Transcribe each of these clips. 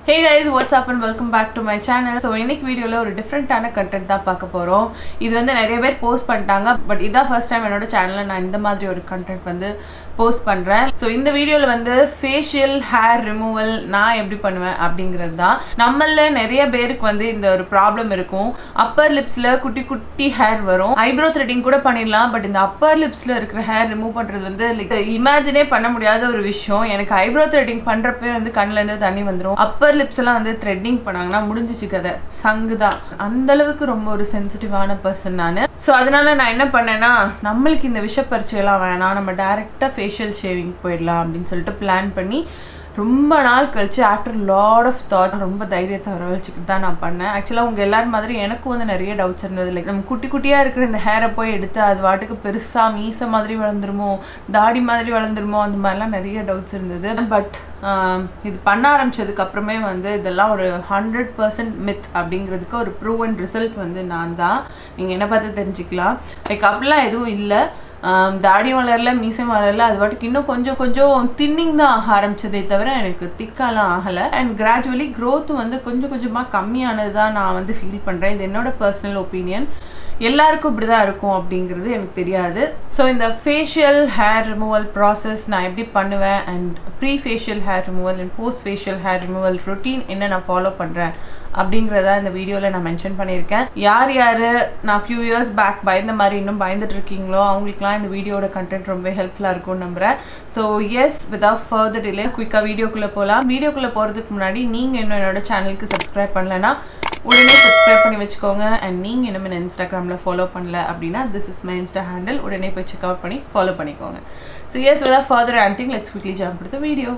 hey guys what's up and welcome back to my channel so இன்னைக்கு வீடியோவில் ஒரு டிஃப்ரெண்ட்டான கண்டென்ட் தான் பார்க்க போகிறோம் இது வந்து நிறைய பேர் போஸ்ட் பண்ணிட்டாங்க பட் இதான் ஃபர்ஸ்ட் டைம் என்னோட சேனலில் நான் இந்த மாதிரி ஒரு கண்டென்ட் வந்து போஸ்ட் பண்ணுறேன் ஸோ இந்த வீடியோவில் வந்து ஃபேஷியல் ஹேர் ரிமூவல் நான் எப்படி பண்ணுவேன் அப்படிங்கிறது தான் நம்மள நிறைய பேருக்கு வந்து இந்த ஒரு ப்ராப்ளம் இருக்கும் அப்பர் லிப்ஸில் குட்டி குட்டி ஹேர் வரும் ஐப்ரோ த்ரெட்டிங் கூட பண்ணிடலாம் பட் இந்த அப்பர் லிப்ஸில் இருக்கிற ஹேர் ரிமூவ் பண்ணுறது வந்து லைக் இமேஜினே பண்ண முடியாத ஒரு விஷயம் எனக்கு ஐப்ரோ த்ரெட்டிங் பண்ணுறப்பே வந்து கண்ணுல இருந்து தண்ணி வந்துடும் அப்பர் லிப்ஸ் எல்லாம் வந்து த்ரெட்டிங் பண்ணாங்கன்னா முடிஞ்சிச்சு கதை சங்கு தான் அந்த அளவுக்கு ரொம்ப ஒரு சென்சிட்டிவான பர்சன் நான் ஸோ அதனால நான் என்ன பண்ணேன்னா நம்மளுக்கு இந்த விஷ பரீட்சையெல்லாம் வேணாம் நம்ம டைரெக்டாக ஃபேஷியல் ஷேவிங் போயிடலாம் அப்படின்னு சொல்லிட்டு பிளான் பண்ணி ரொம்ப நாள் கழிச்சு ஆஃப்டர் லாட் ஆஃப் தாட் ரொம்ப தைரியத்தை வரவழைச்சிக்கிட்டு தான் நான் பண்ணேன் ஆக்சுவலாக உங்கள் எல்லாரும் மாதிரி எனக்கும் வந்து நிறைய டவுட்ஸ் இருந்தது லைக் நம்ம குட்டி குட்டியாக இருக்கிற இந்த ஹேரை போய் எடுத்து அது வாட்டுக்கு பெருசாக மீச மாதிரி வளர்ந்துருமோ தாடி மாதிரி வளர்ந்துருமோ அந்த மாதிரிலாம் நிறைய டவுட்ஸ் இருந்தது பட் இது பண்ண ஆரம்பிச்சதுக்கு அப்புறமே வந்து இதெல்லாம் ஒரு ஹண்ட்ரட் பர்சன்ட் மித் அப்படிங்கிறதுக்கு ஒரு ப்ரூவ் அண்ட் ரிசல்ட் வந்து நான் தான் நீங்கள் என்ன பார்த்து தெரிஞ்சுக்கலாம் லைக் அப்படிலாம் எதுவும் இல்லை தாடி வளரல மீசம் வளரல அது பாட்டுக்கு இன்னும் கொஞ்சம் கொஞ்சம் தின்னிங் தான் ஆக ஆரம்பிச்சதே தவிர எனக்கு திக்காலாம் ஆகலை அண்ட் கிராஜுவலி க்ரோத் வந்து கொஞ்சம் கொஞ்சமாக கம்மியானது தான் நான் வந்து ஃபீல் பண்ணுறேன் இது என்னோட பர்சனல் ஒப்பீனியன் எல்லாருக்கும் இப்படி தான் இருக்கும் அப்படிங்கிறது எனக்கு தெரியாது ஸோ இந்த ஃபேஷியல் ஹேர் ரிமூவல் ப்ராசஸ் நான் எப்படி பண்ணுவேன் and pre facial hair removal and post facial hair removal routine என்ன நான் ஃபாலோ பண்ணுறேன் அப்படிங்கிறத இந்த வீடியோவில் நான் மென்ஷன் பண்ணியிருக்கேன் யார் யார் நான் ஃபியூ இயர்ஸ் பேக் பயந்த மாதிரி இன்னும் பயந்துட்டு இருக்கீங்களோ அவங்களுக்குலாம் இந்த வீடியோட கண்டென்ட் ரொம்ப ஹெல்ப்ஃபுல்லாக இருக்கும்னு நம்புகிறேன் so as without further delay குயிக்காக வீடியோக்குள்ளே போகலாம் வீடியோக்குள்ளே போகிறதுக்கு முன்னாடி நீங்கள் இன்னும் என்னோட சேனலுக்கு சப்ஸ்கிரைப் பண்ணலைன்னா உடனே சப்ஸ்கிரைப் பண்ணி வச்சுக்கோங்க அண்ட் நீங்கள் இன்னும் என்ன இன்ஸ்டாகிராமில் ஃபாலோ பண்ணல அப்படின்னா this is my insta handle உடனே போய் செக் அவுட் பண்ணி ஃபாலோ பண்ணிக்கோங்க ஸோ எஸ் விதா ஃபர்தர் ஆண்டிங் லெட்ஸ் குவிக்லி ஜாம் கொடுத்த வீடியோ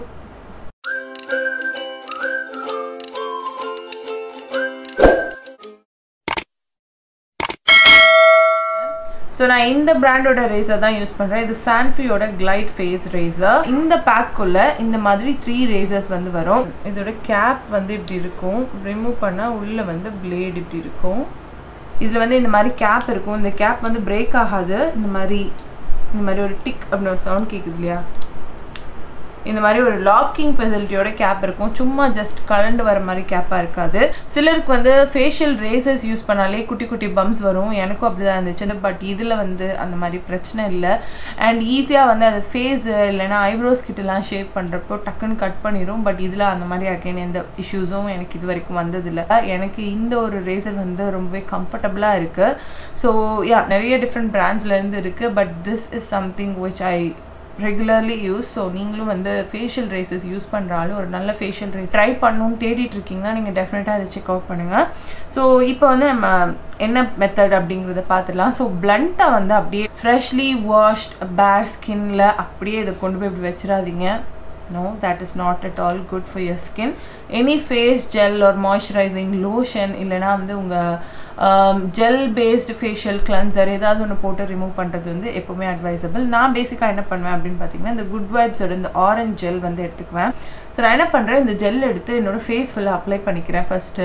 ஸோ நான் இந்த பிராண்டோட ரேசர் தான் யூஸ் பண்ணுறேன் இது சான்ஃபியோட கிளைட் ஃபேஸ் ரேசர் இந்த பேக்குள்ளே இந்த மாதிரி த்ரீ ரேசர்ஸ் வந்து வரும் இதோட கேப் வந்து இப்படி இருக்கும் ரிமூவ் பண்ணால் உள்ளே வந்து பிளேட் இப்படி இருக்கும் இதில் வந்து இந்த மாதிரி கேப் இருக்கும் இந்த கேப் வந்து பிரேக் ஆகாது இந்த மாதிரி இந்த மாதிரி ஒரு டிக் அப்படின்னு ஒரு சவுண்ட் கேட்குது இல்லையா இந்த மாதிரி ஒரு லாக்கிங் ஃபெசிலிட்டியோட கேப் இருக்கும் சும்மா ஜஸ்ட் கலண்டு வர மாதிரி கேப்பாக இருக்காது சிலருக்கு வந்து ஃபேஷியல் ரேசர்ஸ் யூஸ் பண்ணாலே குட்டி குட்டி பம்ப்ஸ் வரும் எனக்கும் அப்படி தான் இருந்துச்சு பட் இதில் வந்து அந்த மாதிரி பிரச்சனை இல்லை அண்ட் ஈஸியாக வந்து அது ஃபேஸ் இல்லைன்னா ஐப்ரோஸ் கிட்டலாம் ஷேப் பண்ணுறப்போ டக்குன்னு கட் பண்ணிடும் பட் இதில் அந்த மாதிரி அகைன் எந்த இஷ்யூஸும் எனக்கு இது வரைக்கும் வந்ததில்லை எனக்கு இந்த ஒரு ரேசர் வந்து ரொம்பவே கம்ஃபர்டபுளாக இருக்குது ஸோ யா நிறைய டிஃப்ரெண்ட் பிராண்ட்ஸ்லேருந்து இருக்குது but this is something which I regularly use so நீங்களும் வந்து ஃபேஷியல் ரேசஸ் யூஸ் பண்ணுறாலும் ஒரு நல்ல ஃபேஷியல் ரேஸ் ட்ரை பண்ணணும்னு தேடிட்டு இருக்கீங்கன்னா நீங்கள் டெஃபினட்டாக அதை செக் அவுட் பண்ணுங்கள் ஸோ இப்போ வந்து நம்ம என்ன மெத்தட் அப்படிங்கிறத பார்த்துடலாம் ஸோ பிளண்ட்டை வந்து அப்படியே ஃப்ரெஷ்லி வாஷ்ட் பேர் ஸ்கின்ல அப்படியே இதை கொண்டு போய் இப்படி வச்சிடாதீங்க no that is not at all good for your skin any face gel or moisturizing lotion இல்லைனா வந்து உங்கள் ஜெல் பேஸ்டு ஃபேஷியல் கிளன்சர் ஏதாவது ஒன்று போட்டு ரிமூவ் பண்ணுறது வந்து எப்போவுமே அட்வைசபிள் நான் பேசிக்காக என்ன பண்ணுவேன் அப்படின்னு பார்த்தீங்கன்னா இந்த குட் வைப்ஸோட இந்த ஆரஞ்ச் ஜெல் வந்து எடுத்துக்குவேன் ஸோ நான் என்ன பண்ணுறேன் இந்த ஜெல் எடுத்து என்னோடய ஃபேஸ் ஃபுல்லாக அப்ளை பண்ணிக்கிறேன் ஃபஸ்ட்டு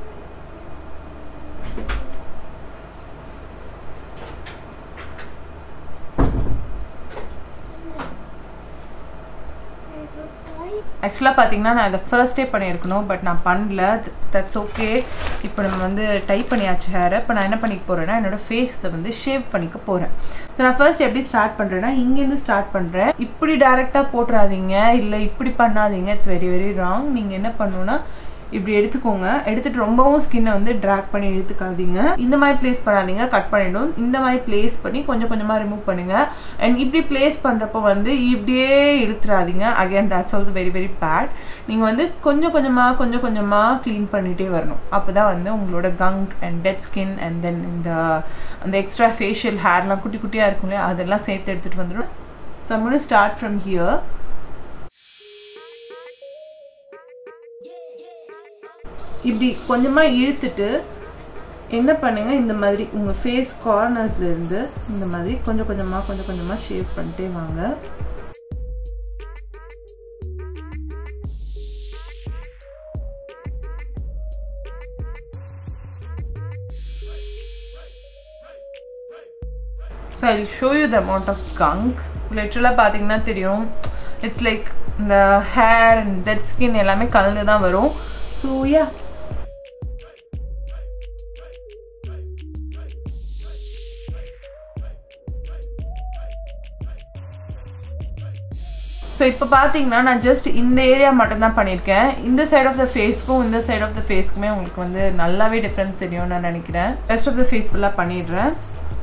ஆக்சுவலாக பார்த்தீங்கன்னா நான் இதை ஃபர்ஸ்டே பண்ணியிருக்கணும் பட் நான் பண்ணல தட்ஸ் ஓகே இப்போ நம்ம வந்து டைப் பண்ணியாச்சு ஹேரை இப்போ நான் என்ன பண்ணிக்க போகிறேன்னா என்னோடய ஃபேஸை வந்து ஷேவ் பண்ணிக்க போகிறேன் ஸோ நான் ஃபர்ஸ்ட் எப்படி ஸ்டார்ட் பண்ணுறேன்னா இங்கேருந்து ஸ்டார்ட் பண்ணுறேன் இப்படி டேரெக்டாக போட்டுறாதீங்க இல்லை இப்படி பண்ணாதீங்க இட்ஸ் வெரி வெரி ராங் நீங்கள் என்ன பண்ணணுன்னா இப்படி எடுத்துக்கோங்க எடுத்துட்டு ரொம்பவும் ஸ்கின்னை வந்து ட்ராக் பண்ணி எடுத்துக்காதீங்க இந்த மாதிரி பிளேஸ் பண்ணாதீங்க கட் பண்ணிடும் இந்த மாதிரி பிளேஸ் பண்ணி கொஞ்சம் கொஞ்சமாக ரிமூவ் பண்ணுங்க அண்ட் இப்படி பிளேஸ் பண்ணுறப்போ வந்து இப்படியே இழுத்துறாதீங்க again that's also very very bad நீங்கள் வந்து கொஞ்சம் கொஞ்சமாக கொஞ்சம் கொஞ்சமாக க்ளீன் பண்ணிகிட்டே வரணும் அப்போ தான் வந்து உங்களோட gunk and dead skin and then இந்த அந்த எக்ஸ்ட்ரா ஃபேஷியல் ஹேர்லாம் குட்டி குட்டியாக இருக்கும் இல்லையா அதெல்லாம் சேர்த்து எடுத்துகிட்டு வந்துடும் so I'm start from here இப்படி கொஞ்சமாக இழுத்துட்டு என்ன பண்ணுங்க இந்த மாதிரி உங்கள் ஃபேஸ் கார்னர்ஸ்லேருந்து இந்த மாதிரி கொஞ்சம் கொஞ்சமாக கொஞ்சம் கொஞ்சமாக ஷேப் பண்ணிட்டே வாங்க so I show you the amount of gunk லிட்ரலாக பார்த்தீங்கன்னா தெரியும் இட்ஸ் லைக் இந்த ஹேர் அண்ட் டெட் ஸ்கின் எல்லாமே கலந்து தான் வரும் ஸோ யா ஸோ இப்போ பார்த்தீங்கன்னா நான் ஜஸ்ட் இந்த ஏரியா மட்டும்தான் பண்ணியிருக்கேன் இந்த சைட் ஆஃப் த ஃபேஸ்க்கும் இந்த சைட் ஆஃப் த ஃபேஸ்க்குமே உங்களுக்கு வந்து நல்லாவே டிஃப்ரென்ஸ் தெரியும்னு நான் நினைக்கிறேன் ரெஸ்ட் ஆஃப் த ஃபேஸ் ஃபுல்லாக பண்ணிடுறேன்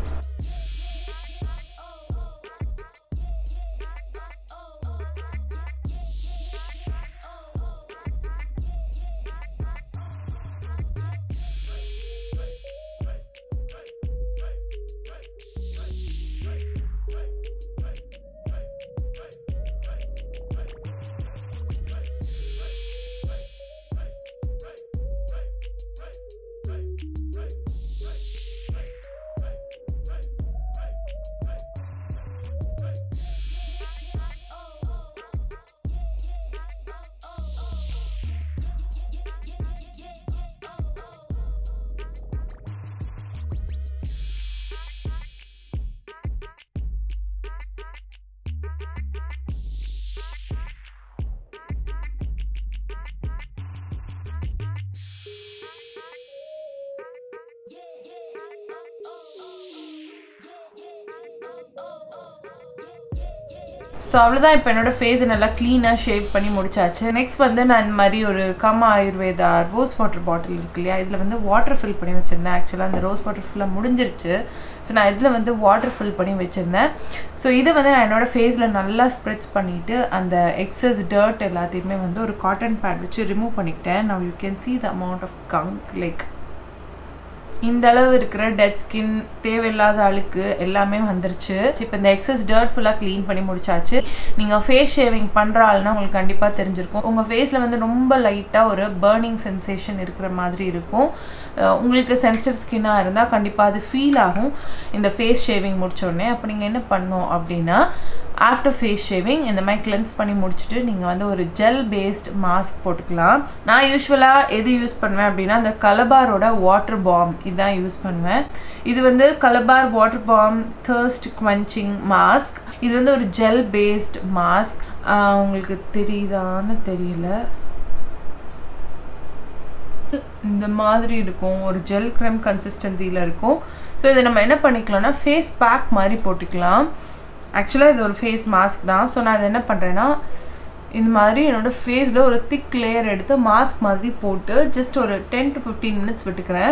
ஸோ அவ்வளோதான் இப்போ என்னோட ஃபேஸை நல்லா க்ளீனாக ஷேவ் பண்ணி முடிச்சாச்சு நெக்ஸ்ட் வந்து நான் இந்த மாதிரி ஒரு கம ஆயுர்வேதா ரோஸ் வாட்டர் பாட்டில் இருக்கு இல்லையா இதில் வந்து வாட்டர் ஃபில் பண்ணி வச்சுருந்தேன் ஆக்சுவலாக அந்த ரோஸ் வாட்டர் ஃபுல்லாக முடிஞ்சிருச்சு ஸோ நான் இதில் வந்து வாட்டர் ஃபில் பண்ணி வச்சுருந்தேன் ஸோ இதை வந்து நான் என்னோடய ஃபேஸில் நல்லா ஸ்ப்ரெட்ஸ் பண்ணிவிட்டு அந்த எக்ஸஸ் டர்ட் எல்லாத்தையுமே வந்து ஒரு காட்டன் பேட் வச்சு ரிமூவ் பண்ணிக்கிட்டேன் நான் you can see the amount of gunk like இந்த அளவு இருக்கிற டெட் ஸ்கின் தேவையில்லாத அழுக்கு எல்லாமே வந்துருச்சு இப்போ இந்த எக்ஸஸ் டர்ட் ஃபுல்லாக க்ளீன் பண்ணி முடிச்சாச்சு நீங்கள் ஃபேஸ் ஷேவிங் பண்ணுற ஆள்னா உங்களுக்கு கண்டிப்பாக தெரிஞ்சிருக்கும் உங்கள் ஃபேஸில் வந்து ரொம்ப லைட்டாக ஒரு பேர்னிங் சென்சேஷன் இருக்கிற மாதிரி இருக்கும் உங்களுக்கு சென்சிட்டிவ் ஸ்கின்னாக இருந்தால் கண்டிப்பாக அது ஃபீல் ஆகும் இந்த ஃபேஸ் ஷேவிங் முடிச்சோடனே அப்போ நீங்கள் என்ன பண்ணணும் அப்படின்னா ஆஃப்டர் ஃபேஸ் ஷேவிங் இந்த மாதிரி கிளென்ஸ் பண்ணி முடிச்சுட்டு நீங்கள் வந்து ஒரு ஜெல் பேஸ்ட் மாஸ்க் போட்டுக்கலாம் நான் யூஸ்வலாக எது யூஸ் பண்ணுவேன் அப்படின்னா அந்த கலபாரோட வாட்டர் பாம் இதுதான் யூஸ் பண்ணுவேன் இது வந்து Colorbar water balm thirst quenching mask இது வந்து ஒரு ஜெல் பேஸ்ட் மாஸ்க் உங்களுக்கு தெரியுதான்னு தெரியல இந்த மாதிரி இருக்கும் ஒரு ஜெல் க்ரெம் கன்சிஸ்டன்சியில் இருக்கும் ஸோ இதை நம்ம என்ன பண்ணிக்கலாம்னா ஃபேஸ் பேக் மாதிரி போட்டுக்கலாம் ஆக்சுவலாக இது ஒரு ஃபேஸ் மாஸ்க் தான் ஸோ நான் இதை என்ன பண்ணுறேன்னா இந்த மாதிரி என்னோடய ஃபேஸில் ஒரு திக் லேயர் எடுத்து மாஸ்க் மாதிரி போட்டு ஜஸ்ட் ஒரு டென் டு ஃபிஃப்டீன் மினிட்ஸ் விட்டுக்கிறேன்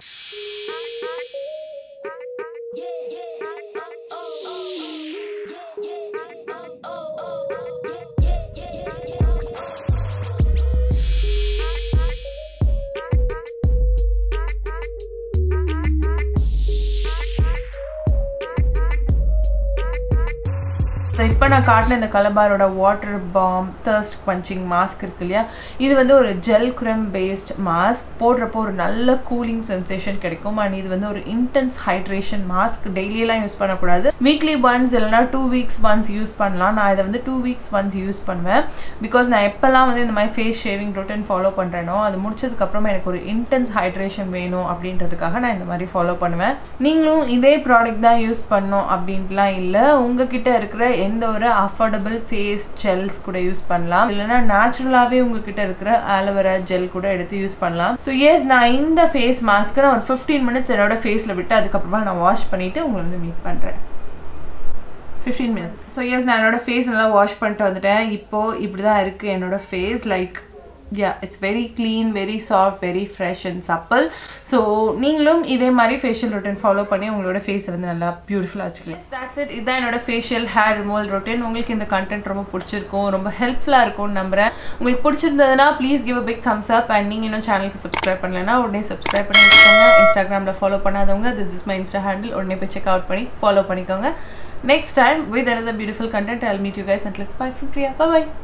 ஸோ இப்போ நான் காட்டின இந்த கலபாரோட water balm thirst quenching mask இருக்கு இல்லையா இது வந்து ஒரு ஜெல் க்ரெம் பேஸ்ட் மாஸ்க் போடுறப்போ ஒரு நல்ல கூலிங் சென்சேஷன் கிடைக்கும் அண்ட் இது வந்து ஒரு இன்டென்ஸ் ஹைட்ரேஷன் மாஸ்க் டெய்லியெல்லாம் யூஸ் பண்ணக்கூடாது வீக்லி ஒன்ஸ் இல்லைனா டூ வீக்ஸ் ஒன்ஸ் யூஸ் பண்ணலாம் நான் இதை வந்து டூ வீக்ஸ் ஒன்ஸ் யூஸ் பண்ணுவேன் பிகாஸ் நான் எப்போல்லாம் வந்து இந்த மாதிரி ஃபேஸ் ஷேவிங் ரொட்டீன் ஃபாலோ பண்ணுறேனோ அது முடிச்சதுக்கப்புறமா எனக்கு ஒரு இன்டென்ஸ் ஹைட்ரேஷன் வேணும் அப்படின்றதுக்காக நான் இந்த மாதிரி ஃபாலோ பண்ணுவேன் நீங்களும் இதே ப்ராடக்ட் தான் யூஸ் பண்ணணும் அப்படின்ட்டுலாம் இல்லை உங்ககிட்ட இருக்கிற எந்த ஒரு அஃபோர்டபுள் ஃபேஸ் ஜெல்ஸ் கூட யூஸ் பண்ணலாம் இல்லைனா நேச்சுரலாகவே உங்ககிட்ட இருக்கிற ஆலோவேரா ஜெல் கூட எடுத்து யூஸ் பண்ணலாம் ஸோ எஸ் நான் இந்த ஃபேஸ் மாஸ்க்கு நான் ஒரு ஃபிஃப்டீன் மினிட்ஸ் என்னோட ஃபேஸில் விட்டு அதுக்கப்புறமா நான் வாஷ் பண்ணிவிட்டு உங்களை வந்து மீட் பண்ணுறேன் ஃபிஃப்டீன் மினிட்ஸ் ஸோ எஸ் நான் என்னோட ஃபேஸ் நல்லா வாஷ் பண்ணிட்டு வந்துட்டேன் இப்போது இப்படி தான் இருக்குது என்னோட face like yeah it's very clean very soft very fresh and supple so நீங்களும் இதே மாதிரி ஃபேஷியல் ரொட்டீன் ஃபாலோ பண்ணி உங்களோட ஃபேஸை வந்து நல்லா பியூட்டிஃபுல்லாக வச்சுக்கலாம் தேட்ஸ் இட் இதுதான் என்னோட ஃபேஷியல் ஹேர் ரிமூவல் ரொட்டீன் உங்களுக்கு இந்த கண்டென்ட் ரொம்ப பிடிச்சிருக்கும் ரொம்ப ஹெல்ப்ஃபுல்லாக இருக்கும்னு நம்புறேன் உங்களுக்கு பிடிச்சிருந்ததுன்னா please give a big thumbs up and நீங்கள் இன்னும் சேனலுக்கு சப்ஸ்கிரைப் பண்ணலைன்னா உடனே சப்ஸ்கிரைப் பண்ணி வச்சுக்கோங்க இன்ஸ்டாகிராமில் ஃபாலோ பண்ணாதவங்க this is my insta handle உடனே போய் செக் அவுட் பண்ணி ஃபாலோ பண்ணிக்கோங்க next time with another beautiful content i'll meet you guys and let's bye from priya bye bye